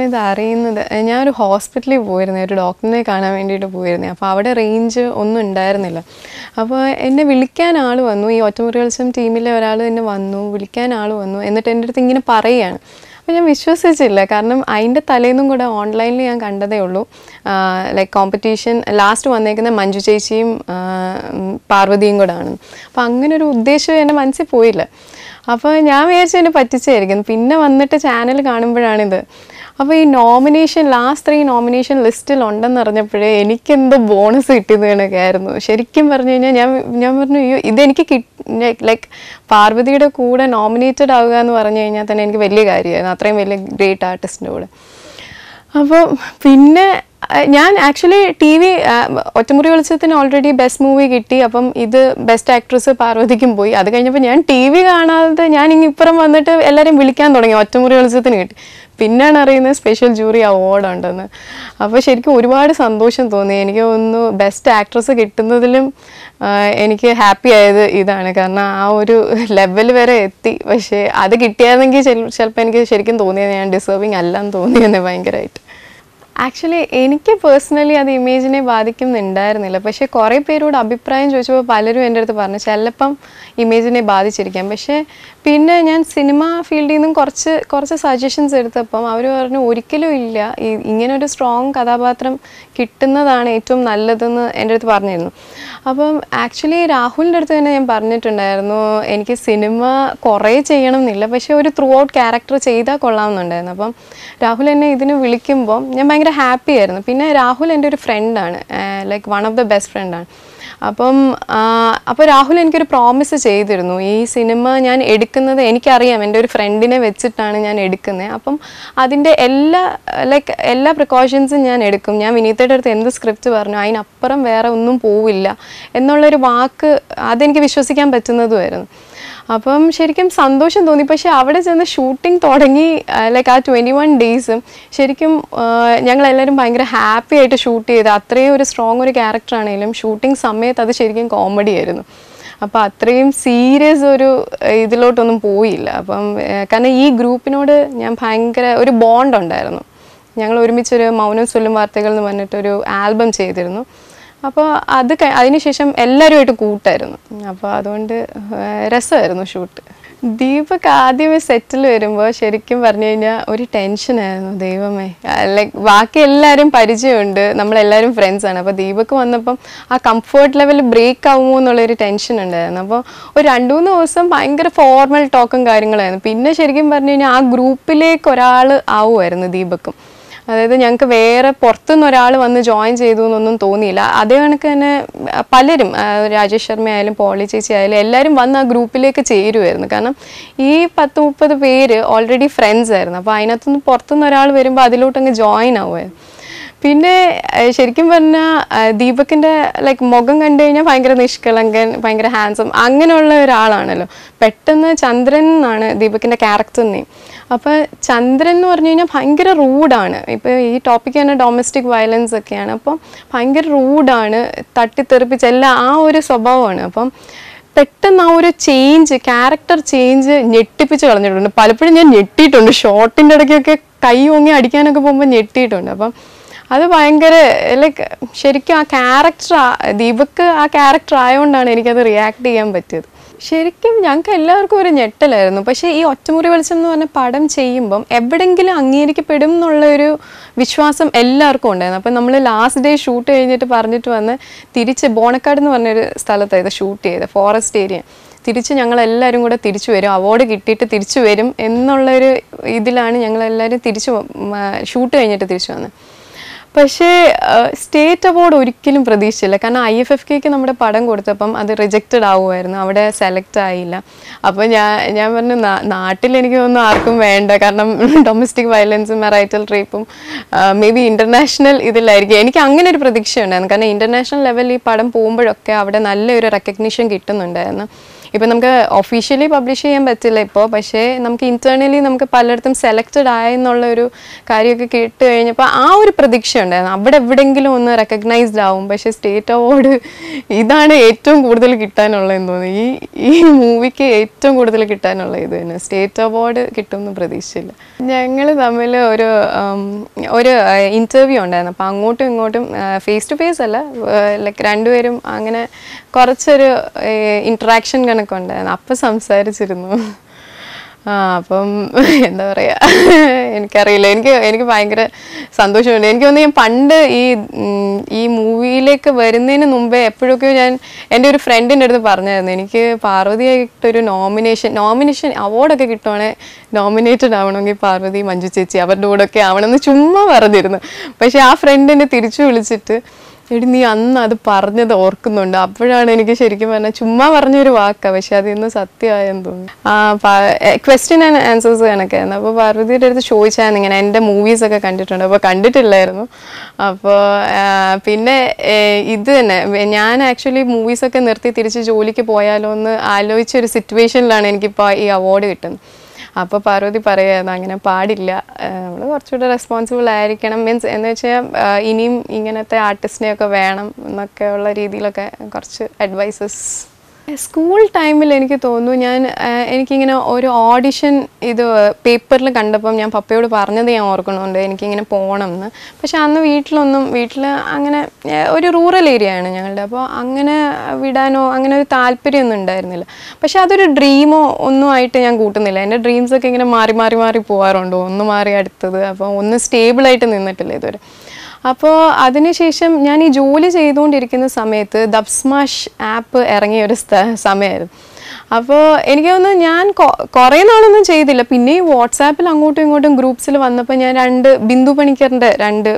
ഇത് അറിയുന്നത് ഏ, ഞാനൊരു ഹോസ്പിറ്റലിൽ പോയിരുന്നു ഒരു ഡോക്ടറിനെ കാണാൻ വേണ്ടിയിട്ട് പോയിരുന്നു അപ്പോൾ അവിടെ റേഞ്ച് ഒന്നും ഉണ്ടായിരുന്നില്ല അപ്പോൾ എന്നെ വിളിക്കാൻ ആൾ വന്നു ഈ ഒറ്റമുറികൾസും ടീമിലെ ഒരാൾ തന്നെ വന്നു വിളിക്കാൻ ആൾ വന്നു എന്നിട്ട് എൻ്റെ അടുത്ത് ഇങ്ങനെ പറയുകയാണ് അപ്പോൾ ഞാൻ വിശ്വസിച്ചില്ല കാരണം അതിൻ്റെ തലേന്നും കൂടെ ഓൺലൈനിൽ ഞാൻ കണ്ടതേ ഉള്ളൂ ലൈക്ക് കോമ്പറ്റീഷൻ ലാസ്റ്റ് വന്നേക്കുന്ന മഞ്ജു ചേച്ചിയും ആ, ഉം, പാർവതിയും കൂടെ ആണ് അപ്പോൾ അങ്ങനെ ഒരു ഉദ്ദേശം എൻ്റെ മനസ്സിൽ പോയില്ല അപ്പോൾ ഞാൻ വിചാരിച്ചു എന്നെ പറ്റിച്ചായിരിക്കും പിന്നെ വന്നിട്ട് ചാനൽ കാണുമ്പോഴാണിത് അപ്പോൾ ഈ നോമിനേഷൻ ലാസ്റ്റ് ത്രീ നോമിനേഷൻ ലിസ്റ്റിൽ ഉണ്ടെന്ന് അറിഞ്ഞപ്പോഴേ എനിക്കെന്തോ ബോണസ് കിട്ടിയത് കണക്കെ ആയിരുന്നു ശരിക്കും പറഞ്ഞു കഴിഞ്ഞാൽ ഞാൻ ഞാൻ പറഞ്ഞു അയ്യോ ഇതെനിക്ക് ലൈക്ക് പാർവതിയുടെ കൂടെ നോമിനേറ്റഡ് ആവുക എന്ന് പറഞ്ഞു കഴിഞ്ഞാൽ തന്നെ എനിക്ക് വലിയ കാര്യമായിരുന്നു അത്രയും വലിയ ഗ്രേറ്റ് ആർട്ടിസ്റ്റിൻ്റെ കൂടെ അപ്പോൾ പിന്നെ അഹ് ഞാൻ ആക്ച്വലി ടി വി ഒറ്റമുറി വെളിച്ചത്തിന് ഓൾറെഡി ബെസ്റ്റ് മൂവി കിട്ടി അപ്പം ഇത് ബെസ്റ്റ് ആക്ട്രസ് പാർവതിക്കും പോയി അത് കഴിഞ്ഞപ്പോൾ ഞാൻ ടി വി കാണാതെ ഞാൻ ഇങ്ങ് ഇപ്പുറം വന്നിട്ട് എല്ലാവരെയും വിളിക്കാൻ തുടങ്ങി ഒറ്റമുറി വെളിച്ചത്തിന് കിട്ടി പിന്നെയാണ് അറിയുന്നത് സ്പെഷ്യൽ ജൂറി അവാർഡ് ഉണ്ടെന്ന് അപ്പോൾ ശരിക്കും ഒരുപാട് സന്തോഷം തോന്നി എനിക്ക് തോന്നുന്നു ബെസ്റ്റ് ആക്ട്രസ് കിട്ടുന്നതിലും ആഹ് എനിക്ക് ഹാപ്പി ആയത് ഇതാണ് കാരണം ആ ഒരു ലെവൽ വരെ എത്തി പക്ഷേ അത് കിട്ടിയായിരുന്നെങ്കിൽ ചിലപ്പോൾ എനിക്ക് ശരിക്കും തോന്നിയത് ഞാൻ ഡിസേർവിങ് അല്ലെന്ന് തോന്നിയെന്ന് ഭയങ്കരമായിട്ട് ആക്ച്വലി എനിക്ക് പേഴ്സണലി അത് ഇമേജിനെ ബാധിക്കുന്നുണ്ടായിരുന്നില്ല പക്ഷേ കുറേ പേരോട് അഭിപ്രായം ചോദിച്ചപ്പോൾ പലരും എൻ്റെ അടുത്ത് പറഞ്ഞു ചിലപ്പം ഇമേജിനെ ബാധിച്ചിരിക്കാം പക്ഷേ പിന്നെ ഞാൻ സിനിമ ഫീൽഡിൽ നിന്നും കുറച്ച് കുറച്ച് സജഷൻസ് എടുത്തപ്പം അവർ പറഞ്ഞു ഒരിക്കലും ഇല്ല ഈ ഇങ്ങനെ ഒരു സ്ട്രോങ് കഥാപാത്രം കിട്ടുന്നതാണ് ഏറ്റവും നല്ലതെന്ന് എൻ്റെ അടുത്ത് പറഞ്ഞിരുന്നു അപ്പം ആക്ച്വലി രാഹുലിൻ്റെ അടുത്ത് തന്നെ ഞാൻ പറഞ്ഞിട്ടുണ്ടായിരുന്നു എനിക്ക് സിനിമ കുറേ ചെയ്യണം എന്നില്ല പക്ഷേ ഒരു ത്രൂ ഔട്ട് ക്യാരക്ടർ ചെയ്താൽ കൊള്ളാമെന്നുണ്ടായിരുന്നു അപ്പം രാഹുൽ എന്നെ ഇതിന് വിളിക്കുമ്പോൾ ഞാൻ ഭയങ്കര ഹാപ്പി ആയിരുന്നു പിന്നെ രാഹുൽ എൻ്റെ ഒരു ഫ്രണ്ടാണ് like one of the best ഫ്രണ്ടാണ് അപ്പം ആ, അപ്പോൾ രാഹുൽ എനിക്കൊരു പ്രോമിസ് ചെയ്തിരുന്നു ഈ സിനിമ ഞാൻ എടുക്കുന്നത് എനിക്കറിയാം എൻ്റെ ഒരു ഫ്രണ്ടിനെ വെച്ചിട്ടാണ് ഞാൻ എടുക്കുന്നത് അപ്പം അതിൻ്റെ എല്ലാ ലൈക്ക് എല്ലാ പ്രിക്കോഷൻസും ഞാൻ എടുക്കും ഞാൻ വിനീതയുടെ അടുത്ത് എന്ത് സ്ക്രിപ്റ്റ് പറഞ്ഞു അതിനപ്പുറം വേറെ ഒന്നും പോവില്ല എന്നുള്ളൊരു വാക്ക് അതെനിക്ക് വിശ്വസിക്കാൻ പറ്റുന്നതുമായിരുന്നു അപ്പം ശരിക്കും സന്തോഷം തോന്നി പക്ഷെ അവിടെ ചെന്ന് ഷൂട്ടിംഗ് തുടങ്ങി ലൈക്ക് ആ ട്വൻറ്റി വൺ ഡേയ്സും ശരിക്കും ഞങ്ങളെല്ലാവരും ഭയങ്കര ഹാപ്പി ആയിട്ട് ഷൂട്ട് ചെയ്ത് അത്രയും ഒരു സ്ട്രോങ് ഒരു ക്യാരക്ടർ ആണെങ്കിലും ഷൂട്ടിംഗ് സമയത്ത് അത് ശരിക്കും കോമഡി ആയിരുന്നു അപ്പോൾ അത്രയും സീരിയസ് ഒരു ഏഹ്, ഇതിലോട്ടൊന്നും പോയില്ല അപ്പം ഏഹ്, കാരണം ഈ ഗ്രൂപ്പിനോട് ഞാൻ ഭയങ്കര ഒരു ബോണ്ട് ഉണ്ടായിരുന്നു ഞങ്ങൾ ഒരുമിച്ചൊരു മൗനം ചൊല്ലും വാർത്തകൾ എന്ന് പറഞ്ഞിട്ടൊരു ആൽബം ചെയ്തിരുന്നു അപ്പോൾ അത് കഴി- അതിനുശേഷം എല്ലാവരുമായിട്ട് കൂട്ടായിരുന്നു അപ്പോൾ അതുകൊണ്ട് ഏഹ്, രസമായിരുന്നു ഷൂട്ട് ദീപക് ആദ്യമേ സെറ്റിൽ വരുമ്പോൾ ശരിക്കും പറഞ്ഞു കഴിഞ്ഞാൽ ഒരു ടെൻഷനായിരുന്നു ദൈവമേ ലൈക്ക് ബാക്കി എല്ലാവരും പരിചയമുണ്ട് നമ്മളെല്ലാവരും ഫ്രണ്ട്സാണ് അപ്പോൾ ദീപക് വന്നപ്പം ആ കംഫർട്ട് ലെവൽ ബ്രേക്ക് ആവുമോ എന്നുള്ളൊരു ടെൻഷൻ ഉണ്ടായിരുന്നു അപ്പോൾ ഒരു രണ്ട് മൂന്ന് ദിവസം ഭയങ്കര ഫോർമൽ ടോക്കും കാര്യങ്ങളായിരുന്നു പിന്നെ ശരിക്കും പറഞ്ഞു കഴിഞ്ഞാൽ ആ ഗ്രൂപ്പിലേക്ക് ഒരാൾ ആവുമായിരുന്നു ദീപക്കും അതായത് ഞങ്ങൾക്ക് വേറെ പുറത്തുനിന്ന് ഒരാൾ വന്ന് ജോയിൻ ചെയ്തു എന്നൊന്നും തോന്നിയില്ല അതേ കണക്ക് തന്നെ ആ, പലരും ആ, രാജേഷ് ശർമ്മ ആയാലും പോളി ചേച്ചി ആയാലും എല്ലാവരും വന്ന് ആ ഗ്രൂപ്പിലേക്ക് ചേരുമായിരുന്നു കാരണം ഈ പത്ത് മുപ്പത് പേര് ഓൾറെഡി ഫ്രണ്ട്സ് ആയിരുന്നു അപ്പോൾ അതിനകത്തുനിന്ന് പുറത്തുനിന്ന് ഒരാൾ വരുമ്പോൾ അതിലോട്ടങ്ങ് ജോയിൻ ആവുമായിരുന്നു പിന്നെ ഏഹ്, ശരിക്കും പറഞ്ഞാൽ ദീപകിൻ്റെ ലൈക്ക് മുഖം കണ്ടു കഴിഞ്ഞാൽ ഭയങ്കര നിഷ്കളങ്കൻ ഭയങ്കര ഹാൻസം അങ്ങനെയുള്ള ഒരാളാണല്ലോ പെട്ടെന്ന് ചന്ദ്രൻ എന്നാണ് ദീപകിൻ്റെ ക്യാരക്ടർ നെയിം അപ്പോൾ ചന്ദ്രൻ എന്ന് പറഞ്ഞു കഴിഞ്ഞാൽ ഭയങ്കര റൂഡാണ് ഇപ്പോൾ ഈ ടോപ്പിക്ക് തന്നെ ഡൊമസ്റ്റിക് വയലൻസ് ഒക്കെയാണ് അപ്പം ഭയങ്കര റൂഡാണ് തട്ടിത്തെറിപ്പിച്ച് എല്ലാം ആ ഒരു സ്വഭാവമാണ് അപ്പം പെട്ടെന്ന് ആ ഒരു ചേഞ്ച് ക്യാരക്ടർ ചേഞ്ച് ഞെട്ടിപ്പിച്ച് കളഞ്ഞിട്ടുണ്ട് പലപ്പോഴും ഞാൻ ഞെട്ടിയിട്ടുണ്ട് ഷോർട്ടിൻ്റെ ഇടയ്ക്കൊക്കെ കൈ ഓങ്ങി അടിക്കാനൊക്കെ പോകുമ്പോൾ ഞെട്ടിയിട്ടുണ്ട് അപ്പം അത് ഭയങ്കര ലൈക്ക് ശരിക്കും ആ ക്യാരക്ടർ ദീപക്ക് ആ ക്യാരക്ടർ ആയതുകൊണ്ടാണ് എനിക്കത് റിയാക്ട് ചെയ്യാൻ പറ്റിയത് ശരിക്കും ഞങ്ങൾക്ക് എല്ലാവർക്കും ഒരു ഞെട്ടലായിരുന്നു പക്ഷേ ഈ ഒറ്റമുറി വെളിച്ചം എന്ന് പറഞ്ഞ പടം ചെയ്യുമ്പം എവിടെങ്കിലും അംഗീകരിക്കപ്പെടും എന്നുള്ളൊരു വിശ്വാസം എല്ലാവർക്കും ഉണ്ടായിരുന്നു അപ്പം നമ്മൾ ലാസ്റ്റ് ഡേ ഷൂട്ട് കഴിഞ്ഞിട്ട് പറഞ്ഞിട്ട് വന്ന് തിരിച്ച് ബോണക്കാട് എന്ന് പറഞ്ഞൊരു സ്ഥലത്തായത് ഷൂട്ട് ചെയ്തത് ഫോറസ്റ്റ് ഏരിയ തിരിച്ച് ഞങ്ങൾ എല്ലാവരും കൂടെ തിരിച്ചു വരും അവാർഡ് കിട്ടിയിട്ട് തിരിച്ചു വരും എന്നുള്ളൊരു ഇതിലാണ് ഞങ്ങളെല്ലാവരും തിരിച്ചു ഷൂട്ട് കഴിഞ്ഞിട്ട് തിരിച്ചു വന്നത് പക്ഷേ സ്റ്റേറ്റ് അവാർഡ് ഒരിക്കലും പ്രതീക്ഷിച്ചില്ല കാരണം ഐ എഫ് എഫ് കെക്ക് നമ്മുടെ പടം കൊടുത്തപ്പം അത് റിജക്റ്റഡ് ആവുമായിരുന്നു അവിടെ സെലക്ട് ആയില്ല അപ്പോൾ ഞാൻ ഞാൻ പറഞ്ഞു "നാ- നാട്ടിൽ എനിക്ക് തോന്നുന്നു ആർക്കും വേണ്ട കാരണം ഡൊമസ്റ്റിക് വയലൻസും മെറൈറ്റൽ റേപ്പും മേ ബി ഇൻ്റർനാഷണൽ ഇതിലായിരിക്കും എനിക്ക് അങ്ങനെ ഒരു പ്രതീക്ഷ ഉണ്ടായിരുന്നു കാരണം ഇൻ്റർനാഷണൽ ലെവലിൽ ഈ പടം പോകുമ്പോഴൊക്കെ അവിടെ നല്ലൊരു റെക്കഗ്നിഷൻ കിട്ടുന്നുണ്ടായിരുന്നു ഇപ്പം നമുക്ക് ഒഫീഷ്യലി പബ്ലിഷ് ചെയ്യാൻ പറ്റില്ല ഇപ്പോൾ പക്ഷേ നമുക്ക് ഇൻറ്റേർണലി നമുക്ക് പലയിടത്തും സെലക്റ്റഡ് ആയെന്നുള്ള ഒരു കാര്യമൊക്കെ കേട്ട് കഴിഞ്ഞപ്പോൾ ആ ഒരു പ്രതീക്ഷ ഉണ്ടായിരുന്നു അവിടെ എവിടെയെങ്കിലും ഒന്ന് റെക്കഗ്നൈസ്ഡ് ആവും പക്ഷേ സ്റ്റേറ്റ് അവാർഡ് ഇതാണ് ഏറ്റവും കൂടുതൽ കിട്ടാനുള്ളതെന്ന് തോന്നുന്നു ഈ ഈ മൂവിക്ക് ഏറ്റവും കൂടുതൽ കിട്ടാനുള്ള ഇത് തന്നെ സ്റ്റേറ്റ് അവാർഡ് കിട്ടുമെന്ന് പ്രതീക്ഷയില്ല ഞങ്ങൾ തമ്മിൽ ഒരു ഉം, ഒരു ഇൻ്റർവ്യൂ ഉണ്ടായിരുന്നു അപ്പോൾ അങ്ങോട്ടും ഇങ്ങോട്ടും ഫേസ് ടു ഫേസ് അല്ല ലൈക്ക് രണ്ടുപേരും അങ്ങനെ കുറച്ചൊരു ഇൻട്രാക്ഷൻ കണക്കുണ്ടായിരുന്നു അപ്പം സംസാരിച്ചിരുന്നു ആ അപ്പം എന്താ പറയുക എനിക്കറിയില്ല എനിക്ക് എനിക്ക് ഭയങ്കര സന്തോഷമുണ്ട് എനിക്ക് തോന്നുന്നു ഞാൻ പണ്ട് ഈ ഉം, ഈ മൂവിയിലേക്ക് വരുന്നതിന് മുമ്പേ എപ്പോഴൊക്കെയോ ഞാൻ എൻ്റെ ഒരു ഫ്രണ്ടിൻ്റെ അടുത്ത് പറഞ്ഞായിരുന്നു എനിക്ക് പാർവതിയായിട്ടൊരു നോമിനേഷൻ നോമിനേഷൻ അവാർഡൊക്കെ കിട്ടുവാണെങ്കിൽ നോമിനേറ്റഡ് ആവണമെങ്കിൽ പാർവതി മഞ്ജു ചേച്ചി അവരുടെ കൂടെയൊക്കെ ആവണമെന്ന് ചുമ്മാ പറഞ്ഞിരുന്നു പക്ഷേ ആ ഫ്രണ്ടിനെ തിരിച്ചു വിളിച്ചിട്ട് എടി നീ അന്ന് അത് പറഞ്ഞത് ഓർക്കുന്നുണ്ട് അപ്പോഴാണ് എനിക്ക് ശരിക്കും പറഞ്ഞാൽ ചുമ്മാ പറഞ്ഞൊരു വാക്കാ പക്ഷെ അത് ഇന്ന് സത്യമായെന്ന് തോന്നുന്നു ആ ക്വസ്റ്റ്യൻ ആൻഡ് ആൻസേഴ്സ് കണക്കായിരുന്നു അപ്പോൾ പാർവതിയുടെ അടുത്ത് ചോദിച്ചായിരുന്നു ഇങ്ങനെ എൻ്റെ മൂവീസ് ഒക്കെ കണ്ടിട്ടുണ്ട് അപ്പോൾ കണ്ടിട്ടില്ലായിരുന്നു അപ്പോൾ പിന്നെ ഏ, ഇത് തന്നെ വെ- ഞാൻ ആക്ച്വലി മൂവീസൊക്കെ നിർത്തി തിരിച്ച് ജോലിക്ക് പോയാലോ എന്ന് ആലോചിച്ച ഒരു സിറ്റുവേഷനിലാണ് എനിക്കിപ്പോൾ ഈ അവാർഡ് കിട്ടുന്നത് അപ്പോൾ പാർവതി പറയായിരുന്നു അങ്ങനെ പാടില്ല നമ്മൾ കുറച്ചുകൂടെ റെസ്പോൺസിബിൾ ആയിരിക്കണം മീൻസ് എന്ന് വെച്ചാൽ ഇനിയും ഇങ്ങനത്തെ ആർട്ടിസ്റ്റിനെയൊക്കെ വേണം എന്നൊക്കെയുള്ള രീതിയിലൊക്കെ കുറച്ച് അഡ്വൈസസ് സ്കൂൾ ടൈമിൽ എനിക്ക് തോന്നുന്നു ഞാൻ ആ, എനിക്കിങ്ങനെ ഒരു ഓഡിഷൻ ഇത് പേപ്പറിൽ കണ്ടപ്പം ഞാൻ പപ്പയോട് പറഞ്ഞത് ഞാൻ ഓർക്കണുണ്ട് എനിക്കിങ്ങനെ പോകണം എന്ന് പക്ഷെ അന്ന് വീട്ടിലൊന്നും വീട്ടിൽ അങ്ങനെ ഏ, ഒരു റൂറൽ ഏരിയ ആണ് ഞങ്ങളുടെ അപ്പോൾ അങ്ങനെ വിടാനോ അങ്ങനെ ഒരു താല്പര്യമൊന്നും ഉണ്ടായിരുന്നില്ല പക്ഷെ അതൊരു ഡ്രീമോ ഒന്നും ആയിട്ട് ഞാൻ കൂട്ടുന്നില്ല എൻ്റെ ഡ്രീംസ് ഒക്കെ ഇങ്ങനെ മാറി മാറി മാറി പോകാറുണ്ട് ഒന്ന് മാറി അടുത്തത് അപ്പോൾ ഒന്ന് സ്റ്റേബിളായിട്ട് നിന്നിട്ടില്ല ഇതുവരെ അപ്പോൾ അതിനുശേഷം ഞാൻ ഈ ജോലി ചെയ്തുകൊണ്ടിരിക്കുന്ന സമയത്ത് ദബ്സ്മാഷ് ആപ്പ് ഇറങ്ങിയ ഒരു സ്ഥ- സമയമായിരുന്നു അപ്പോൾ എനിക്ക് തോന്നുന്നു ഞാൻ കൊ- കുറേ നാളൊന്നും ചെയ്തില്ല പിന്നെ ഈ വാട്സാപ്പിൽ അങ്ങോട്ടും ഇങ്ങോട്ടും ഗ്രൂപ്പ്സിൽ വന്നപ്പോൾ ഞാൻ രണ്ട് ബിന്ദു പണിക്കറിൻ്റെ രണ്ട്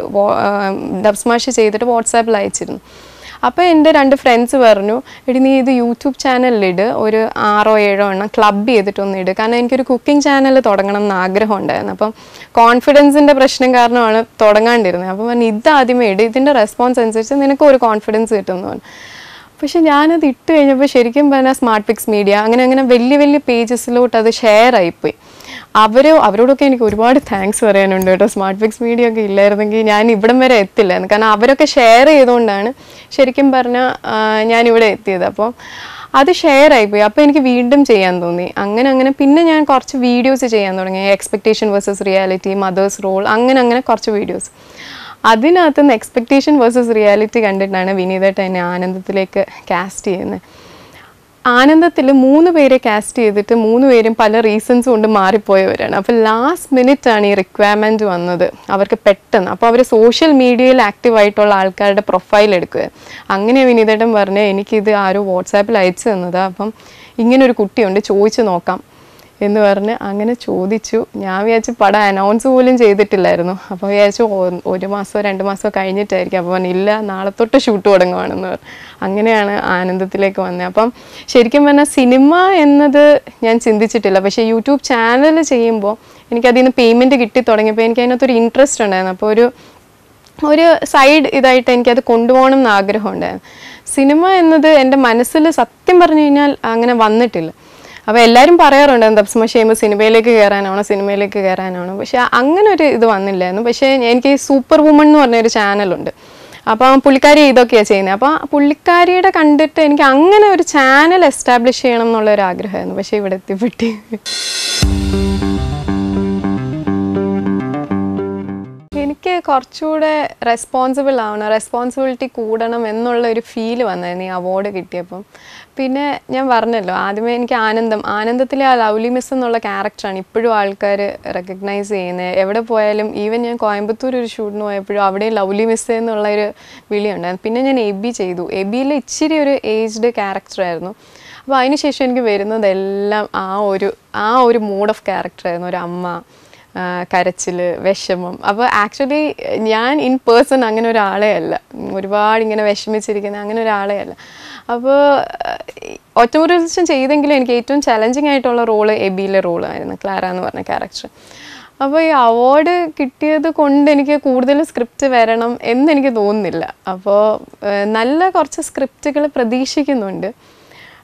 ദബ്സ്മാഷ് ചെയ്തിട്ട് വാട്സാപ്പിൽ അയച്ചിരുന്നു അപ്പോൾ എൻ്റെ രണ്ട് ഫ്രണ്ട്സ് പറഞ്ഞു എടി നീ ഇത് യൂട്യൂബ് ചാനലിലിട് ഒരു ആറോ ഏഴോ എണ്ണം ക്ലബ് ചെയ്തിട്ടൊന്ന് ഇട് കാരണം എനിക്കൊരു കുക്കിംഗ് ചാനൽ തുടങ്ങണം എന്ന് ആഗ്രഹം ഉണ്ടായിരുന്നു അപ്പം കോൺഫിഡൻസിൻ്റെ പ്രശ്നം കാരണമാണ് തുടങ്ങാണ്ടിരുന്നത് അപ്പം പറഞ്ഞു ഇത് ആദ്യമേ ഇട് ഇതിൻ്റെ റെസ്പോൺസ് അനുസരിച്ച് നിനക്ക് ഒരു കോൺഫിഡൻസ് കിട്ടുമെന്ന് പറഞ്ഞു പക്ഷെ ഞാനത് ഇട്ട് കഴിഞ്ഞപ്പോൾ ശരിക്കും പറഞ്ഞാൽ സ്മാർട്ട് പിക്സ് മീഡിയ അങ്ങനെ അങ്ങനെ വലിയ വലിയ പേജസിലോട്ട് അത് ഷെയർ ആയിപ്പോയി അവർ അവരോടൊക്കെ എനിക്ക് ഒരുപാട് താങ്ക്സ് പറയാനുണ്ട് കേട്ടോ സ്മാർട്ട് പിക്സ് മീഡിയ ഒക്കെ ഇല്ലായിരുന്നെങ്കിൽ ഞാൻ ഇവിടം വരെ എത്തില്ലായിരുന്നു കാരണം അവരൊക്കെ ഷെയർ ചെയ്തുകൊണ്ടാണ് ശരിക്കും പറഞ്ഞാൽ ഞാൻ ഇവിടെ എത്തിയത് അപ്പോൾ അത് ഷെയർ ആയിപ്പോയി അപ്പോൾ എനിക്ക് വീണ്ടും ചെയ്യാൻ തോന്നി അങ്ങനെ അങ്ങനെ പിന്നെ ഞാൻ കുറച്ച് വീഡിയോസ് ചെയ്യാൻ തുടങ്ങി expectation versus reality mother's role അങ്ങനെ അങ്ങനെ കുറച്ച് വീഡിയോസ് അതിനകത്ത് നിന്ന് എക്സ്പെക്ടേഷൻ വേഴ്സസ് റിയാലിറ്റി കണ്ടിട്ടാണ് വിനീതേട്ട എന്നെ ആനന്ദത്തിലേക്ക് കാസ്റ്റ് ചെയ്യുന്നത് ആനന്ദത്തിൽ മൂന്ന് പേരെ കാസ്റ്റ് ചെയ്തിട്ട് മൂന്ന് പേരും പല റീസൺസ് കൊണ്ട് മാറിപ്പോയവരാണ് അപ്പോൾ ലാസ്റ്റ് മിനിറ്റ് ആണ് ഈ റിക്വയർമെൻറ്റ് വന്നത് അവർക്ക് പെട്ടെന്ന് അപ്പോൾ അവർ സോഷ്യൽ മീഡിയയിൽ ആക്റ്റീവ് ആയിട്ടുള്ള ആൾക്കാരുടെ പ്രൊഫൈൽ എടുക്കുക അങ്ങനെ വിനീതേട്ടൻ പറഞ്ഞ് എനിക്കിത് ആരോ വാട്സാപ്പിൽ അയച്ചു തന്നതാ അപ്പം ഇങ്ങനൊരു കുട്ടിയുണ്ട് ചോദിച്ചു നോക്കാം എന്ന് പറഞ്ഞ് അങ്ങനെ ചോദിച്ചു ഞാൻ വിചാരിച്ചു പടം അനൗൺസ് പോലും ചെയ്തിട്ടില്ലായിരുന്നു അപ്പോൾ വിചാരിച്ചു ഒ- ഒരു മാസമോ രണ്ട് മാസമോ കഴിഞ്ഞിട്ടായിരിക്കും അപ്പോൾ പറഞ്ഞു ഇല്ല നാളെ തൊട്ട് ഷൂട്ട് തുടങ്ങുവാണെന്ന് പറഞ്ഞു അങ്ങനെയാണ് ആനന്ദത്തിലേക്ക് വന്നത് അപ്പം ശരിക്കും പറഞ്ഞാൽ സിനിമ എന്നത് ഞാൻ ചിന്തിച്ചിട്ടില്ല പക്ഷേ യൂട്യൂബ് ചാനൽ ചെയ്യുമ്പോൾ എനിക്കതിൽ നിന്ന് പേയ്മെൻറ്റ് കിട്ടി തുടങ്ങിയപ്പോൾ എനിക്ക് അതിനകത്തൊരു ഇൻട്രസ്റ്റ് ഉണ്ടായിരുന്നു അപ്പോൾ ഒരു ഒരു സൈഡ് ഇതായിട്ട് എനിക്കത് കൊണ്ടുപോകണം എന്ന് ആഗ്രഹമുണ്ടായിരുന്നു സിനിമ എന്നത് എൻ്റെ മനസ്സിൽ സത്യം പറഞ്ഞു കഴിഞ്ഞാൽ അങ്ങനെ വന്നിട്ടില്ല അപ്പോൾ എല്ലാവരും പറയാറുണ്ട് തപ്സ്മ ചെയ്യുമ്പോൾ സിനിമയിലേക്ക് കയറാനാണോ സിനിമയിലേക്ക് കയറാനാണോ പക്ഷേ അങ്ങനെ ഒരു ഇത് വന്നില്ലായിരുന്നു പക്ഷേ എനിക്ക് സൂപ്പർ വുമൺ എന്ന് പറഞ്ഞൊരു ചാനലുണ്ട് അപ്പം പുള്ളിക്കാരി ഇതൊക്കെയാണ് ചെയ്യുന്നത് അപ്പോൾ പുള്ളിക്കാരിയുടെ കണ്ടിട്ട് എനിക്ക് അങ്ങനെ ഒരു ചാനൽ എസ്റ്റാബ്ലിഷ് ചെയ്യണം എന്നുള്ള ഒരു ആഗ്രഹമായിരുന്നു പക്ഷേ ഇവിടെ എത്തിപ്പെട്ടി എനിക്ക് കുറച്ചുകൂടെ റെസ്പോൺസിബിൾ ആവണം റെസ്പോൺസിബിലിറ്റി കൂടണം എന്നുള്ള ഒരു ഫീല് വന്നായിരുന്നു ഈ അവാർഡ് കിട്ടിയപ്പം പിന്നെ ഞാൻ പറഞ്ഞല്ലോ ആദ്യമേ എനിക്ക് ആനന്ദം ആനന്ദത്തിലെ ആ ലവ്ലി മിസ് എന്നുള്ള ക്യാരക്ടറാണ് ഇപ്പോഴും ആൾക്കാർ റെക്കഗ്നൈസ് ചെയ്യുന്നത് എവിടെ പോയാലും ഈവൻ ഞാൻ കോയമ്പത്തൂർ ഒരു ഷൂട്ടിന് പോയപ്പോഴും അവിടെയും ലവ്ലി മിസ് എന്നുള്ള ഒരു വിളിയുണ്ടായിരുന്നു പിന്നെ ഞാൻ എബി ചെയ്തു എബിയിൽ ഇച്ചിരി ഒരു ഏജ്ഡ് ക്യാരക്ടറായിരുന്നു അപ്പോൾ അതിനുശേഷം എനിക്ക് വരുന്നതെല്ലാം ആ ഒരു ആ ഒരു മൂഡ് ഓഫ് ക്യാരക്ടറായിരുന്നു ഒരു അമ്മ ആ, കരച്ചില് വിഷമം അപ്പോൾ ആക്ച്വലി ഞാൻ ഇൻ പേഴ്സൺ അങ്ങനെ ഒരാളെ അല്ല ഉം, ഒരുപാട് ഇങ്ങനെ വിഷമിച്ചിരിക്കുന്ന അങ്ങനെ ഒരാളെ അല്ല അപ്പോൾ ഒറ്റമുറി ദിവസം ചെയ്തെങ്കിലും എനിക്ക് ഏറ്റവും ചലഞ്ചിങ് ആയിട്ടുള്ള റോള് എബിയിലെ റോളായിരുന്നു ക്ലാര എന്ന് പറഞ്ഞ ക്യാരക്ടർ അപ്പോൾ ഈ അവാർഡ് കിട്ടിയത് കൊണ്ട് എനിക്ക് കൂടുതൽ സ്ക്രിപ്റ്റ് വരണം എന്നെനിക്ക് തോന്നുന്നില്ല അപ്പോൾ നല്ല കുറച്ച് സ്ക്രിപ്റ്റുകൾ പ്രതീക്ഷിക്കുന്നുണ്ട്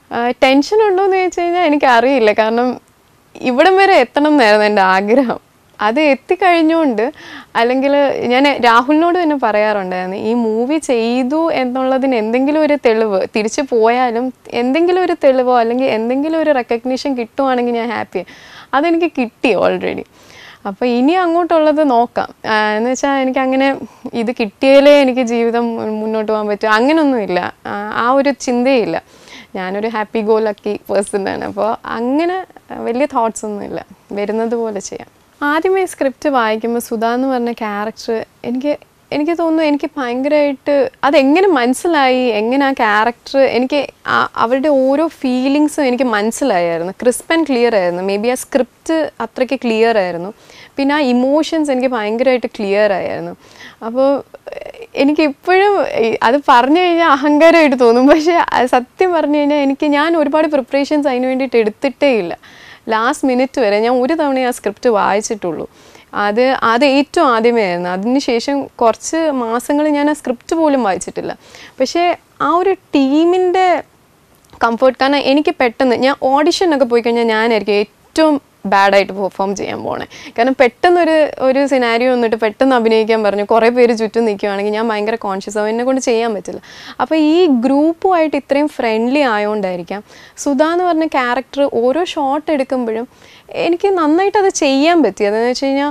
ടെൻഷൻ ഉണ്ടോ എന്ന് ചോദിച്ചു കഴിഞ്ഞാൽ എനിക്കറിയില്ല കാരണം ഇവിടം വരെ എത്തണം എന്നായിരുന്നു എൻ്റെ ആഗ്രഹം അത് എത്തിക്കഴിഞ്ഞുകൊണ്ട് അല്ലെങ്കിൽ ഞാൻ രാഹുലിനോട് തന്നെ പറയാറുണ്ടായിരുന്നു ഈ മൂവി ചെയ്തു എന്നുള്ളതിന് എന്തെങ്കിലും ഒരു തെളിവ് തിരിച്ചു പോയാലും എന്തെങ്കിലും ഒരു തെളിവോ അല്ലെങ്കിൽ എന്തെങ്കിലും ഒരു റെക്കഗ്നീഷൻ കിട്ടുവാണെങ്കിൽ ഞാൻ ഹാപ്പി അതെനിക്ക് കിട്ടി ഓൾറെഡി അപ്പോൾ ഇനി അങ്ങോട്ടുള്ളത് നോക്കാം ആ, എന്ന് വെച്ചാൽ എനിക്ക് അങ്ങനെ ഇത് കിട്ടിയാലേ എനിക്ക് ജീവിതം മുന്നോട്ട് പോകാൻ പറ്റും അങ്ങനൊന്നുമില്ല ആ, ആ ഒരു ചിന്തയില്ല ഞാനൊരു ഹാപ്പി ഗോ ലക്കി പേഴ്സൺ ആണ് അപ്പോൾ അങ്ങനെ വലിയ തോട്ട്സ് ഒന്നുമില്ല വരുന്നത് പോലെ ചെയ്യാം ആദ്യമേ സ്ക്രിപ്റ്റ് വായിക്കുമ്പോൾ സുധ എന്ന് പറഞ്ഞ ക്യാരക്ടർ എനിക്ക് എനിക്ക് തോന്നുന്നു എനിക്ക് ഭയങ്കരമായിട്ട് അതെങ്ങനെ മനസ്സിലായി എങ്ങനെ ആ ക്യാരക്ടർ എനിക്ക് ആ- അവരുടെ ഓരോ ഫീലിങ്സും എനിക്ക് മനസ്സിലായായിരുന്നു ക്രിസ്പ് ആൻഡ് ക്ലിയർ ആയിരുന്നു മേ ബി ആ സ്ക്രിപ്റ്റ് അത്രയ്ക്ക് ക്ലിയർ ആയിരുന്നു പിന്നെ ആ ഇമോഷൻസ് എനിക്ക് ഭയങ്കരമായിട്ട് ക്ലിയർ ആയിരുന്നു അപ്പോൾ എനിക്ക് ഇപ്പോഴും അത് പറഞ്ഞു കഴിഞ്ഞാൽ അഹങ്കാരമായിട്ട് തോന്നും പക്ഷേ അത് സത്യം പറഞ്ഞു കഴിഞ്ഞാൽ എനിക്ക് ഞാൻ ഒരുപാട് പ്രിപ്പറേഷൻസ് അതിന് വേണ്ടിയിട്ട് എടുത്തിട്ടേ ഇല്ല ലാസ്റ്റ് മിനിറ്റ് വരെ ഞാൻ ഒരു തവണ ആ സ്ക്രിപ്റ്റ് വായിച്ചിട്ടുള്ളൂ അത് അത് ഏറ്റവും ആദ്യമേ ആയിരുന്നു അതിനുശേഷം കുറച്ച് മാസങ്ങൾ ഞാൻ ആ സ്ക്രിപ്റ്റ് പോലും വായിച്ചിട്ടില്ല പക്ഷേ ആ ഒരു ടീമിൻ്റെ കംഫർട്ട് കാരണം എനിക്ക് പെട്ടെന്ന് ഞാൻ ഓഡിഷനൊക്കെ പോയി കഴിഞ്ഞാൽ ഞാനായിരിക്കും ഏറ്റവും ബാഡായിട്ട് പെർഫോം ചെയ്യാൻ പോണേ കാരണം പെട്ടെന്നൊരു ഒരു സിനാരിയോ വന്നിട്ട് പെട്ടെന്ന് അഭിനയിക്കാൻ പറഞ്ഞു കുറേ പേര് ചുറ്റും നിൽക്കുവാണെങ്കിൽ ഞാൻ ഭയങ്കര കോൺഷ്യസ് ആവും എന്നെ കൊണ്ട് ചെയ്യാൻ പറ്റില്ല അപ്പോൾ ഈ ഗ്രൂപ്പുമായിട്ട് ഇത്രയും ഫ്രണ്ട്ലി ആയതുകൊണ്ടായിരിക്കാം സുധ എന്ന് പറഞ്ഞ ക്യാരക്ടർ ഓരോ ഷോട്ട് എടുക്കുമ്പോഴും എനിക്ക് നന്നായിട്ട് അത് ചെയ്യാൻ പറ്റി അതെന്ന് വെച്ച് കഴിഞ്ഞാൽ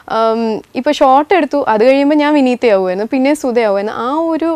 ഇപ്പോൾ ഷോട്ട് എടുത്തു അത് കഴിയുമ്പോൾ ഞാൻ വിനീതയാവുമായിരുന്നു പിന്നെ സുധയാവുമായിരുന്നു ആ ഒരു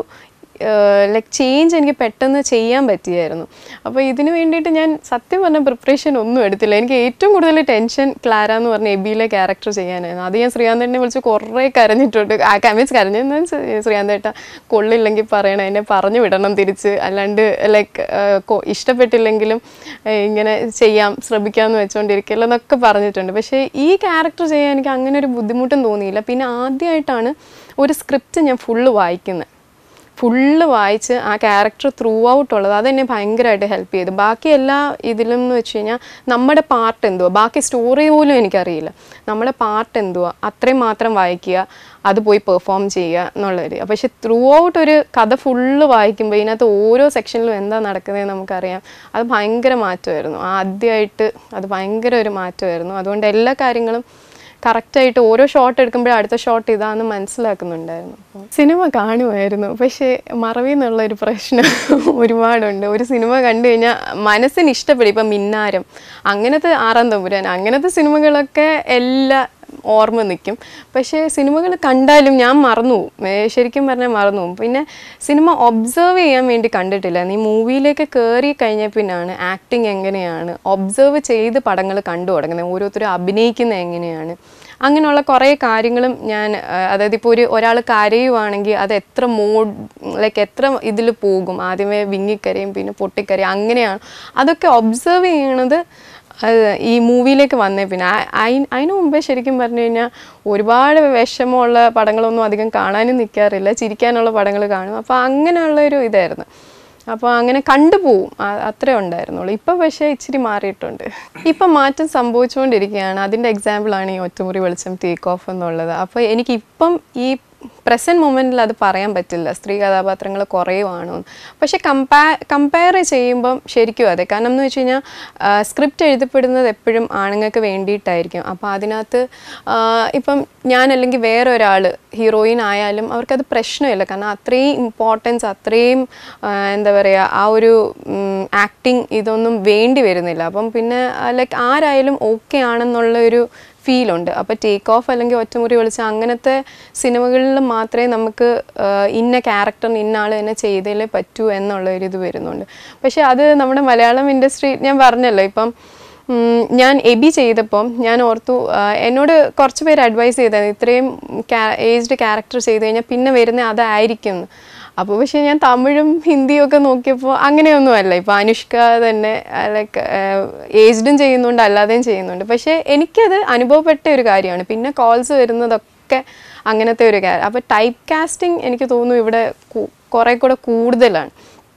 ലൈക്ക് ചേഞ്ച് എനിക്ക് പെട്ടെന്ന് ചെയ്യാൻ പറ്റിയായിരുന്നു അപ്പോൾ ഇതിന് വേണ്ടിയിട്ട് ഞാൻ സത്യം പറഞ്ഞ പ്രിപ്പറേഷൻ ഒന്നും എടുത്തില്ല എനിക്ക് ഏറ്റവും കൂടുതൽ ടെൻഷൻ ക്ലാര എന്ന് പറഞ്ഞ എബിയിലെ ക്യാരക്ടർ ചെയ്യാനായിരുന്നു അത് ഞാൻ ശ്രീകാന്തേട്ടനെ വിളിച്ച് കുറേ കരഞ്ഞിട്ടുണ്ട് ആ മീൻസ് കരഞ്ഞെന്ന് ശ്രീകാന്തേട്ട കൊള്ളില്ലെങ്കിൽ പറയണം എന്നെ പറഞ്ഞു വിടണം തിരിച്ച് അല്ലാണ്ട് ലൈക്ക് ഇഷ്ടപ്പെട്ടില്ലെങ്കിലും ഏഹ് ഇങ്ങനെ ചെയ്യാം ശ്രമിക്കാമെന്ന് വെച്ചുകൊണ്ടിരിക്കില്ല എന്നൊക്കെ പറഞ്ഞിട്ടുണ്ട് പക്ഷേ ഈ ക്യാരക്ടർ ചെയ്യാൻ എനിക്ക് അങ്ങനെ ഒരു ബുദ്ധിമുട്ടും തോന്നിയില്ല പിന്നെ ആദ്യമായിട്ടാണ് ഒരു സ്ക്രിപ്റ്റ് ഞാൻ ഫുള്ള് വായിക്കുന്നത് ഫുള്ള് വായിച്ച് ആ ക്യാരക്ടർ ത്രൂ ഔട്ട് ഉള്ളത് അതെന്നെ ഭയങ്കരമായിട്ട് ഹെൽപ്പ് ചെയ്തു ബാക്കി എല്ലാ ഇതിലും എന്ന് വെച്ച് കഴിഞ്ഞാൽ നമ്മുടെ പാർട്ട് എന്തുവാ ബാക്കി സ്റ്റോറി പോലും എനിക്കറിയില്ല നമ്മുടെ പാർട്ട് എന്തുവാ അത്രയും മാത്രം വായിക്കുക അത് പോയി പെർഫോം ചെയ്യുക എന്നുള്ളൊരു പക്ഷെ ത്രൂ ഔട്ട് ഒരു കഥ ഫുള്ള് വായിക്കുമ്പോൾ ഇതിനകത്ത് ഓരോ സെക്ഷനിലും എന്താ നടക്കുന്നതെന്ന് നമുക്കറിയാം അത് ഭയങ്കര മാറ്റമായിരുന്നു ആദ്യമായിട്ട് അത് ഭയങ്കര ഒരു മാറ്റമായിരുന്നു അതുകൊണ്ട് എല്ലാ കാര്യങ്ങളും കറക്റ്റായിട്ട് ഓരോ ഷോട്ട് എടുക്കുമ്പോഴും അടുത്ത ഷോട്ട് ഇതാന്ന് മനസ്സിലാക്കുന്നുണ്ടായിരുന്നു അപ്പം സിനിമ കാണുമായിരുന്നു പക്ഷേ മറവി എന്നുള്ള ഒരു പ്രശ്നം ഒരുപാടുണ്ട് ഒരു സിനിമ കണ്ടു കഴിഞ്ഞാൽ മനസ്സിന് ഇഷ്ടപ്പെടും ഇപ്പം മിന്നാരം അങ്ങനത്തെ ആറാം തമ്പുരാൻ അങ്ങനത്തെ സിനിമകളൊക്കെ എല്ലാ ഓർമ്മ നിൽക്കും പക്ഷേ സിനിമകൾ കണ്ടാലും ഞാൻ മറന്നു പോകും ഏ, ശരിക്കും പറഞ്ഞാൽ മറന്നു പോകും പിന്നെ സിനിമ ഒബ്സർവ് ചെയ്യാൻ വേണ്ടി കണ്ടിട്ടില്ല നീ മൂവിയിലേക്ക് കയറി കഴിഞ്ഞ പിന്നാണ് ആക്ടിങ് എങ്ങനെയാണ് ഒബ്സർവ് ചെയ്ത് പടങ്ങൾ കണ്ടു തുടങ്ങുന്നത് ഓരോരുത്തരും അഭിനയിക്കുന്നത് എങ്ങനെയാണ് അങ്ങനെയുള്ള കുറേ കാര്യങ്ങളും ഞാൻ ആ, അതായത് ഇപ്പോൾ ഒരു ഒരാൾ കരയുവാണെങ്കിൽ അത് എത്ര മോഡ് ലൈക്ക് എത്ര ഇതിൽ പോകും ആദ്യമേ വിങ്ങിക്കരയും പിന്നെ പൊട്ടിക്കരയും അങ്ങനെയാണ് അതൊക്കെ ഒബ്സർവ് ചെയ്യണത് അത് ഈ മൂവിയിലേക്ക് വന്നേ പിന്നെ ആ- അയി- അതിന് മുമ്പേ ശരിക്കും പറഞ്ഞു കഴിഞ്ഞാൽ ഒരുപാട് വിഷമമുള്ള പടങ്ങളൊന്നും അധികം കാണാനും നിൽക്കാറില്ല ചിരിക്കാനുള്ള പടങ്ങൾ കാണും അപ്പോൾ അങ്ങനെയുള്ള ഒരു ഇതായിരുന്നു അപ്പോൾ അങ്ങനെ കണ്ടുപോവും ആ- അത്രേ ഉണ്ടായിരുന്നുള്ളൂ ഇപ്പം പക്ഷേ ഇച്ചിരി മാറിയിട്ടുണ്ട് ഇപ്പം മാറ്റം സംഭവിച്ചുകൊണ്ടിരിക്കുകയാണ് അതിൻ്റെ എക്സാമ്പിളാണ് ഈ ഒറ്റമുറി വെളിച്ചം ടേക്ക് ഓഫ് എന്നുള്ളത് അപ്പോൾ എനിക്ക് ഇപ്പം ഈ പ്രസൻറ്റ് മൊമെൻറ്റിൽ അത് പറയാൻ പറ്റില്ല സ്ത്രീ കഥാപാത്രങ്ങൾ കുറയുവാണോ എന്ന്. പക്ഷെ കമ്പാ കമ്പയർ ചെയ്യുമ്പം ശരിക്കും അതെ കാരണം എന്ന് വെച്ച് കഴിഞ്ഞാൽ സ്ക്രിപ്റ്റ് എഴുതപ്പെടുന്നത് എപ്പോഴും ആണുങ്ങൾക്ക് വേണ്ടിയിട്ടായിരിക്കും അപ്പോൾ അതിനകത്ത് ആ, ഇപ്പം ഞാൻ അല്ലെങ്കിൽ വേറെ ഒരാൾ ഹീറോയിൻ ആയാലും അവർക്കത് പ്രശ്നമില്ല കാരണം അത്രയും ഇമ്പോർട്ടൻസ് അത്രയും ആ, എന്താ പറയുക ആ ഒരു ആക്ടിങ് ഇതൊന്നും വേണ്ടി വരുന്നില്ല അപ്പം പിന്നെ ലൈക്ക് ആരായാലും ഓക്കെ ആണെന്നുള്ള ഒരു ഫീലുണ്ട് അപ്പോൾ ടേക്ക് ഓഫ് അല്ലെങ്കിൽ ഒറ്റമുറി വിളിച്ച അങ്ങനത്തെ സിനിമകളിൽ മാത്രമേ നമുക്ക് ആ, ഇന്ന ക്യാരക്ടറിന് ഇന്ന ആൾ തന്നെ ചെയ്തേ പറ്റൂ എന്നുള്ള ഒരു ഇത് വരുന്നുണ്ട് പക്ഷേ അത് നമ്മുടെ മലയാളം ഇൻഡസ്ട്രി ഞാൻ പറഞ്ഞല്ലോ ഇപ്പം ഉം, ഞാൻ എബി ചെയ്തപ്പം ഞാൻ ഓർത്തു ആ, എന്നോട് കുറച്ച് പേര് അഡ്വൈസ് ചെയ്തായിരുന്നു ഇത്രയും ഏജ്ഡ് ക്യാരക്ടർ ചെയ്ത് കഴിഞ്ഞാൽ പിന്നെ വരുന്ന അതായിരിക്കും എന്ന്. അപ്പോൾ പക്ഷേ ഞാൻ തമിഴും ഹിന്ദിയും ഒക്കെ നോക്കിയപ്പോൾ അങ്ങനെയൊന്നുമല്ല ഇപ്പോൾ അനുഷ്ക തന്നെ ലൈക്ക് ഏജ്ഡും ചെയ്യുന്നുണ്ട് അല്ലാതെയും ചെയ്യുന്നുണ്ട് പക്ഷേ എനിക്കത് അനുഭവപ്പെട്ട ഒരു കാര്യമാണ് പിന്നെ കോൾസ് വരുന്നതൊക്കെ അങ്ങനത്തെ ഒരു കാര്യം അപ്പോൾ ടൈപ്പ് കാസ്റ്റിംഗ് എനിക്ക് തോന്നുന്നു ഇവിടെ കു- കുറേ കൂടെ കൂടുതലാണ്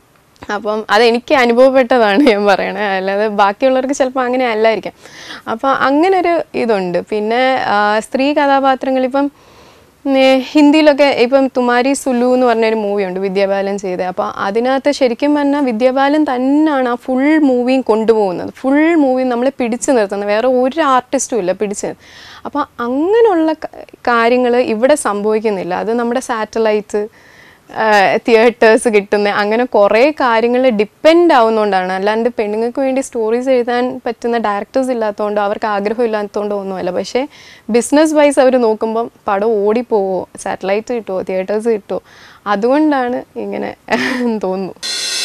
അപ്പം അതെനിക്ക് അനുഭവപ്പെട്ടതാണ് ഞാൻ പറയണത് അല്ലാതെ ബാക്കിയുള്ളവർക്ക് ചിലപ്പോൾ അങ്ങനെ അല്ലായിരിക്കാം അപ്പം അങ്ങനെ ഒരു ഇതുണ്ട് പിന്നെ ആ, സ്ത്രീ കഥാപാത്രങ്ങൾ ഇപ്പം ഏ, ഹിന്ദിയിലൊക്കെ ഇപ്പം തുമാരി സുലു എന്ന് പറഞ്ഞൊരു മൂവി ഉണ്ട് വിദ്യാബാലൻ ചെയ്തത് അപ്പോൾ അതിനകത്ത് ശരിക്കും പറഞ്ഞാൽ വിദ്യാബാലൻ തന്നെയാണ് ആ ഫുൾ മൂവിയും കൊണ്ടുപോകുന്നത് ഫുൾ മൂവി നമ്മളെ പിടിച്ചു നിർത്തുന്നത് വേറെ ഒരു ആർട്ടിസ്റ്റും ഇല്ല പിടിച്ച് നിർ- അപ്പോൾ അങ്ങനെയുള്ള കാര്യങ്ങൾ ഇവിടെ സംഭവിക്കുന്നില്ല അത് നമ്മുടെ സാറ്റലൈറ്റ് തിയേറ്റേഴ്സ് കിട്ടുന്ന അങ്ങനെ കുറേ കാര്യങ്ങൾ ഡിപ്പെൻഡ് ആവുന്നതുകൊണ്ടാണ് അല്ലാണ്ട് പെണ്ണുങ്ങൾക്ക് വേണ്ടി സ്റ്റോറീസ് എഴുതാൻ പറ്റുന്ന ഡയറക്ടേഴ്സ് ഇല്ലാത്തതുകൊണ്ടോ അവർക്ക് ആഗ്രഹം ഇല്ലാത്തതുകൊണ്ടോ ഒന്നുമല്ല പക്ഷേ ബിസിനസ് വൈസ് അവർ നോക്കുമ്പം പടം ഓടിപ്പോവോ സാറ്റലൈറ്റ് കിട്ടുമോ തിയേറ്റേഴ്സ് കിട്ടുമോ അതുകൊണ്ടാണ് ഇങ്ങനെ തോന്നുന്നു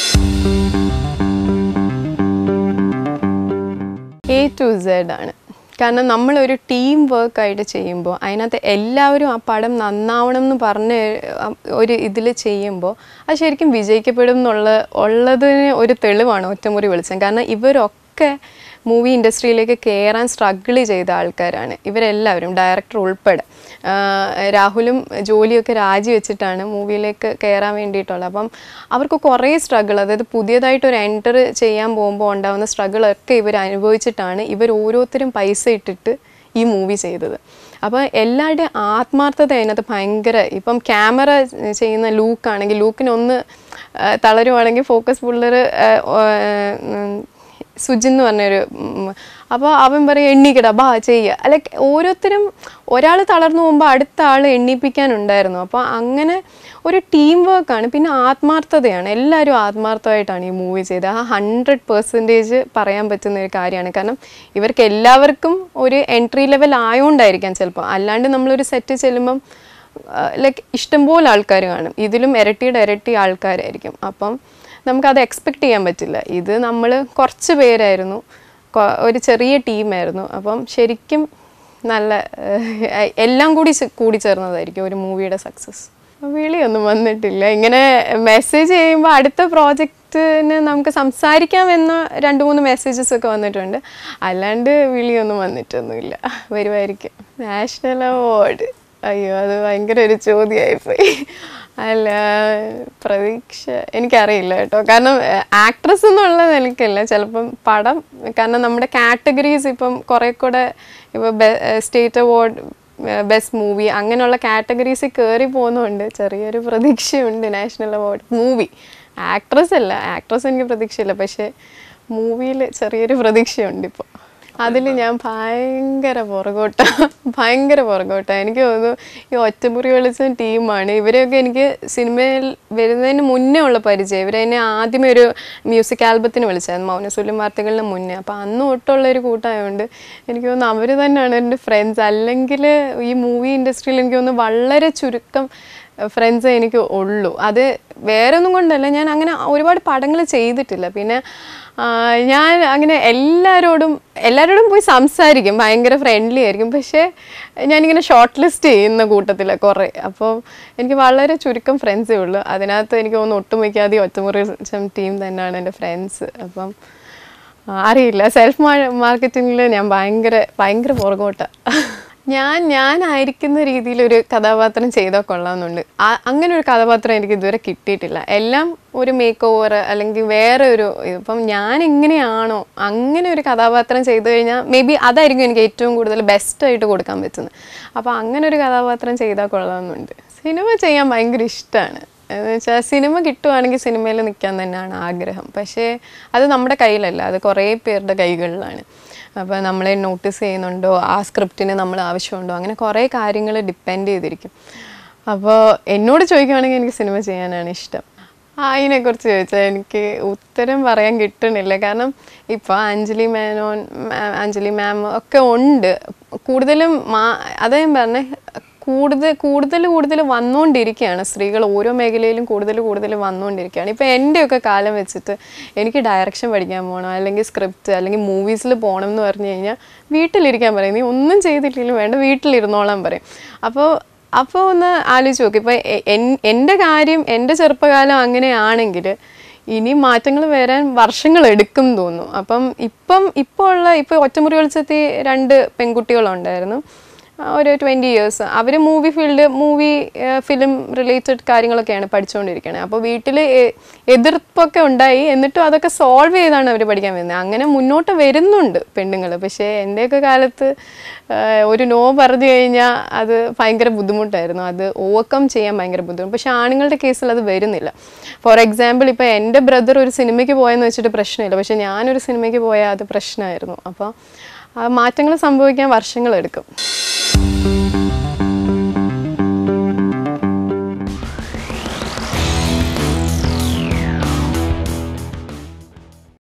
എ ടു സെഡ് ആണ് കാരണം നമ്മളൊരു ടീം വർക്ക് ആയിട്ട് ചെയ്യുമ്പോൾ അതിനകത്ത് എല്ലാവരും ആ പടം നന്നാവണം എന്ന് പറഞ്ഞ് അഹ് ഒരു ഇതിൽ ചെയ്യുമ്പോൾ അത് ശരിക്കും വിജയിക്കപ്പെടും എന്നുള്ള ഉള്ളതിന് ഒരു തെളിവാണ് ഒറ്റമുറി വെളിച്ചം കാരണം ഇവരൊക്കെ മൂവി ഇൻഡസ്ട്രിയിലേക്ക് കയറാൻ സ്ട്രഗിൾ ചെയ്ത ആൾക്കാരാണ് ഇവരെല്ലാവരും ഡയറക്ടർ ഉൾപ്പെടെ ആഹ് രാഹുലും ജോലിയൊക്കെ രാജിവെച്ചിട്ടാണ് മൂവിയിലേക്ക് കയറാൻ വേണ്ടിയിട്ടുള്ളത് അപ്പം അവർക്ക് കുറേ സ്ട്രഗിൾ അതായത് പുതിയതായിട്ട് ഒരു എൻറ്റർ ചെയ്യാൻ പോകുമ്പോൾ ഉണ്ടാകുന്ന സ്ട്രഗിളൊക്കെ ഇവർ അനുഭവിച്ചിട്ടാണ് ഇവർ ഓരോരുത്തരും പൈസ ഇട്ടിട്ട് ഈ മൂവി ചെയ്തത് അപ്പോൾ എല്ലാവരുടെയും ആത്മാർത്ഥത അതിനകത്ത് ഭയങ്കര ഇപ്പം ക്യാമറ ചെയ്യുന്ന ലൂക്കാണെങ്കിൽ ലൂക്കിനൊന്ന് ആ, തളരുവാണെങ്കിൽ ഫോക്കസ് പുള്ളർ സുജിൻ എന്ന് പറഞ്ഞൊരു അപ്പോൾ അവൻ പറയും എണ്ണിക്കട ബാ ചെയ്യുക അല്ലെ ഓരോരുത്തരും ഒരാൾ തളർന്നു പോകുമ്പോൾ അടുത്ത ആൾ എണ്ണിപ്പിക്കാനുണ്ടായിരുന്നു അപ്പോൾ അങ്ങനെ ഒരു ടീം വർക്കാണ് പിന്നെ ആത്മാർത്ഥതയാണ് എല്ലാവരും ആത്മാർത്ഥമായിട്ടാണ് ഈ മൂവി ചെയ്തത് ആ ഹൺഡ്രഡ് പെർസെൻറ്റേജ് പറയാൻ പറ്റുന്ന ഒരു കാര്യമാണ് കാരണം ഇവർക്ക് എല്ലാവർക്കും ഒരു എൻട്രി ലെവൽ ആയതുകൊണ്ടായിരിക്കാം ചിലപ്പോൾ അല്ലാണ്ട് നമ്മളൊരു സെറ്റ് ചെല്ലുമ്പം ലൈക്ക് ഇഷ്ടംപോലെ ആൾക്കാർ കാണും ഇതിലും ഇരട്ടിയുടെ ഇരട്ടി ആൾക്കാരായിരിക്കും അപ്പം നമുക്കത് എക്സ്പെക്റ്റ് ചെയ്യാൻ പറ്റില്ല ഇത് നമ്മൾ കുറച്ച് പേരായിരുന്നു കൊ- ഒരു ചെറിയ ടീമായിരുന്നു അപ്പം ശരിക്കും നല്ല ഏഹ്, എല്ലാം കൂടി ചെ- കൂടി ചേർന്നതായിരിക്കും ഒരു മൂവിയുടെ സക്സസ് വിളിയൊന്നും വന്നിട്ടില്ല ഇങ്ങനെ മെസ്സേജ് ചെയ്യുമ്പോൾ അടുത്ത പ്രോജക്റ്റിന് നമുക്ക് സംസാരിക്കാമെന്ന രണ്ട് മൂന്ന് മെസ്സേജസ് ഒക്കെ വന്നിട്ടുണ്ട് അല്ലാണ്ട് വിളിയൊന്നും വന്നിട്ടൊന്നുമില്ല വരുമായിരിക്കും നാഷണൽ അവാർഡ് അയ്യോ അത് ഭയങ്കര ഒരു ചോദ്യമായിപ്പോയി അല്ല പ്രതീക്ഷ എനിക്കറിയില്ല കേട്ടോ കാരണം ആക്ട്രസ് എന്നുള്ള നിലയ്ക്കല്ല ചിലപ്പം പടം കാരണം നമ്മുടെ കാറ്റഗറീസ് ഇപ്പം കുറേ കൂടെ ഇപ്പോൾ സ്റ്റേറ്റ് അവാർഡ് ബെസ്റ്റ് മൂവി അങ്ങനെയുള്ള കാറ്റഗറീസിൽ കയറി പോകുന്നതുകൊണ്ട് ചെറിയൊരു പ്രതീക്ഷയുണ്ട് നാഷണൽ അവാർഡ് മൂവി ആക്ട്രസ് അല്ല ആക്ട്രസ് എനിക്ക് പ്രതീക്ഷയില്ല പക്ഷേ മൂവിയിൽ ചെറിയൊരു പ്രതീക്ഷയുണ്ട് ഇപ്പോൾ അതിൽ ഞാൻ ഭയങ്കര പുറകോട്ട ഭയങ്കര പുറകോട്ട എനിക്ക് തോന്നുന്നു ഈ ഒറ്റമുറി വെളിച്ചം ടീമാണ് ഇവരെയൊക്കെ എനിക്ക് സിനിമയിൽ വരുന്നതിന് മുന്നേ ഉള്ള പരിചയം ഇവരെന്നെ ആദ്യമേ ഒരു മ്യൂസിക് ആൽബത്തിന് വിളിച്ചായിരുന്നു മൗനസൂല്യം വാർത്തകളിന് മുന്നേ അപ്പോൾ അന്ന് തൊട്ടുള്ള ഒരു കൂട്ടമായതുകൊണ്ട് എനിക്ക് തോന്നുന്നു അവർ തന്നെയാണ് എൻ്റെ ഫ്രണ്ട്സ് അല്ലെങ്കിൽ ഈ മൂവി ഇൻഡസ്ട്രിയിൽ എനിക്ക് തോന്നുന്നു വളരെ ചുരുക്കം ഫ്രണ്ട്സ് എനിക്ക് ഉള്ളൂ അത് വേറെ ഒന്നും കൊണ്ടല്ല ഞാൻ അങ്ങനെ ഒരുപാട് പടങ്ങൾ ചെയ്തിട്ടില്ല പിന്നെ ആ, ഞാൻ അങ്ങനെ എല്ലാവരോടും എല്ലാവരോടും പോയി സംസാരിക്കും ഭയങ്കര ഫ്രണ്ട്ലി ആയിരിക്കും പക്ഷേ ഞാനിങ്ങനെ ഷോർട്ട് ലിസ്റ്റ് ചെയ്യുന്ന കൂട്ടത്തില കുറേ അപ്പോൾ എനിക്ക് വളരെ ചുരുക്കം ഫ്രണ്ട്സേ ഉള്ളൂ അതിനകത്ത് എനിക്ക് തോന്നുന്നു ഒട്ടുമിക്കാതെ ഒറ്റമുറി ടീം തന്നെയാണ് എൻ്റെ ഫ്രണ്ട്സ് അപ്പം ആ, അറിയില്ല സെൽഫ് മാർക്കറ്റിങ്ങിൽ ഞാൻ ഭയങ്കര ഭയങ്കര പുറകോട്ട ഞാൻ ഞാനായിരിക്കുന്ന രീതിയിൽ ഒരു കഥാപാത്രം ചെയ്താൽ കൊള്ളാമെന്നുണ്ട് ആ- അങ്ങനെ ഒരു കഥാപാത്രം എനിക്ക് ഇതുവരെ കിട്ടിയിട്ടില്ല എല്ലാം ഒരു മേക്ക് ഓവർ അല്ലെങ്കിൽ വേറെ ഒരു ഇപ്പം ഞാൻ എങ്ങനെയാണോ അങ്ങനെ ഒരു കഥാപാത്രം ചെയ്തു കഴിഞ്ഞാൽ മേ ബി അതായിരിക്കും എനിക്ക് ഏറ്റവും കൂടുതൽ ബെസ്റ്റ് ആയിട്ട് കൊടുക്കാൻ പറ്റുന്നത് അപ്പോൾ അങ്ങനെ ഒരു കഥാപാത്രം ചെയ്താൽ കൊള്ളാമെന്നുണ്ട് സിനിമ ചെയ്യാൻ ഭയങ്കര ഇഷ്ടമാണ് എന്ന് വെച്ചാൽ സിനിമ കിട്ടുവാണെങ്കിൽ സിനിമയിൽ നിൽക്കാൻ തന്നെയാണ് ആഗ്രഹം പക്ഷേ അത് നമ്മുടെ കയ്യിലല്ല അത് കുറേ പേരുടെ കൈകളിലാണ് അപ്പോൾ നമ്മളെ നോട്ടീസ് ചെയ്യുന്നുണ്ടോ ആ സ്ക്രിപ്റ്റിന് നമ്മൾ ആവശ്യമുണ്ടോ അങ്ങനെ കുറേ കാര്യങ്ങൾ ഡിപ്പെൻഡ് ചെയ്തിരിക്കും അപ്പോൾ എന്നോട് ചോദിക്കുകയാണെങ്കിൽ എനിക്ക് സിനിമ ചെയ്യാനാണ് ഇഷ്ടം ആ അതിനെക്കുറിച്ച് ചോദിച്ചാൽ എനിക്ക് ഉത്തരം പറയാൻ കിട്ടണില്ല കാരണം ഇപ്പോൾ അഞ്ജലി മേനോൻ മാ- അഞ്ജലി മാം ഒക്കെ ഉണ്ട് കൂടുതലും മാ അതേ പറഞ്ഞ കൂടുതൽ കൂടുതൽ കൂടുതൽ വന്നുകൊണ്ടിരിക്കുകയാണ് സ്ത്രീകൾ ഓരോ മേഖലയിലും കൂടുതൽ കൂടുതൽ വന്നുകൊണ്ടിരിക്കുകയാണ് ഇപ്പോൾ എൻ്റെയൊക്കെ കാലം വെച്ചിട്ട് എനിക്ക് ഡയറക്ഷൻ പഠിക്കാൻ പോകണം അല്ലെങ്കിൽ സ്ക്രിപ്റ്റ് അല്ലെങ്കിൽ മൂവീസിൽ പോകണം എന്ന് പറഞ്ഞു കഴിഞ്ഞാൽ വീട്ടിലിരിക്കാൻ പറയും നീ ഒന്നും ചെയ്തിട്ടില്ലെങ്കിലും വേണ്ട വീട്ടിലിരുന്നോളാൻ പറയും അപ്പോൾ അപ്പോൾ ഒന്ന് ആലോചിച്ച് നോക്ക് ഇപ്പോൾ എൻ്റെ കാര്യം എൻ്റെ ചെറുപ്പകാലം അങ്ങനെയാണെങ്കിൽ ഇനി മാറ്റങ്ങൾ വരാൻ വർഷങ്ങൾ എടുക്കും തോന്നുന്നു അപ്പം ഇപ്പം ഇപ്പോൾ ഉള്ള ഇപ്പോൾ ഒറ്റമുറി വെളിച്ചത്തി രണ്ട് പെൺകുട്ടികളുണ്ടായിരുന്നു ആ, ഒരു ട്വൻറ്റി ഇയേഴ്സ് അവർ movie field movie film related കാര്യങ്ങളൊക്കെയാണ് പഠിച്ചുകൊണ്ടിരിക്കുന്നത് അപ്പോൾ വീട്ടിൽ എതിർപ്പൊക്കെ ഉണ്ടായി എന്നിട്ടും അതൊക്കെ സോൾവ് ചെയ്താണ് അവർ പഠിക്കാൻ വരുന്നത് അങ്ങനെ മുന്നോട്ട് വരുന്നുണ്ട് പെണ്ണുങ്ങൾ പക്ഷേ എൻ്റെയൊക്കെ കാലത്ത് ആ, ഒരു നോ പറഞ്ഞു കഴിഞ്ഞാൽ അത് ഭയങ്കര ബുദ്ധിമുട്ടായിരുന്നു അത് ഓവർകം ചെയ്യാൻ ഭയങ്കര ബുദ്ധിമുട്ട് പക്ഷേ ആണുങ്ങളുടെ കേസിൽ അത് വരുന്നില്ല ഫോർ എക്സാമ്പിൾ ഇപ്പോൾ എൻ്റെ ബ്രദർ ഒരു സിനിമയ്ക്ക് പോയെന്ന് വെച്ചിട്ട് പ്രശ്നമില്ല പക്ഷേ ഞാനൊരു സിനിമയ്ക്ക് പോയാൽ അത് പ്രശ്നമായിരുന്നു അപ്പോൾ ആ മാറ്റങ്ങൾ സംഭവിക്കാൻ വർഷങ്ങളെടുക്കും